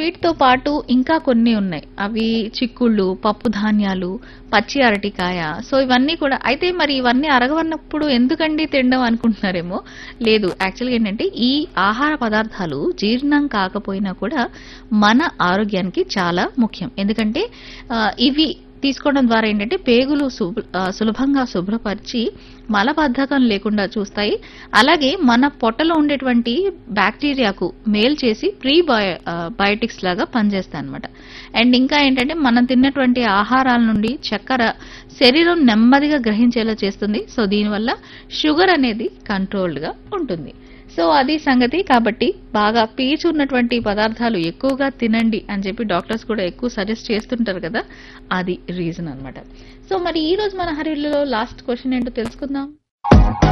వీటితో పాటు ఇంకా కొన్ని ఉన్నాయి అవి చిక్కుళ్ళు పప్పు ధాన్యాలు పచ్చి అరటికాయ సో ఇవన్నీ కూడా అయితే మరి ఇవన్నీ అరగవన్నప్పుడు ఎందుకండి తినడం అనుకుంటున్నారేమో లేదు యాక్చువల్గా ఏంటంటే ఈ ఆహార పదార్థాలు జీర్ణం కాకపోయినా కూడా మన ఆరోగ్యానికి చాలా ముఖ్యం ఎందుకంటే ఆ, ఇవి తీసుకోవడం ద్వారా ఏంటంటే పేగులు శుభ్ర- ఆ, సులభంగా శుభ్రపరిచి మలబద్ధకం లేకుండా చూస్తాయి అలాగే మన పొట్టలో ఉండేటువంటి బ్యాక్టీరియాకు మేల్ చేసి ప్రీ బయోటిక్స్ లాగా పనిచేస్తాయి అనమాట అండ్ ఇంకా ఏంటంటే మనం తిన్నటువంటి ఆహారాల నుండి చక్కెర శరీరం నెమ్మదిగా గ్రహించేలా చేస్తుంది సో దీనివల్ల షుగర్ అనేది కంట్రోల్డ్ గా ఉంటుంది సో అది సంగతి కాబట్టి బాగా పీచు ఉన్నటువంటి పదార్థాలు ఎక్కువగా తినండి అని చెప్పి డాక్టర్స్ కూడా ఎక్కువ సజెస్ట్ చేస్తుంటారు కదా అది రీజన్ అన్నమాట సో మరి ఈ రోజు మన హరిలో లాస్ట్ క్వశ్చన్ ఏంటో తెలుసుకుందాం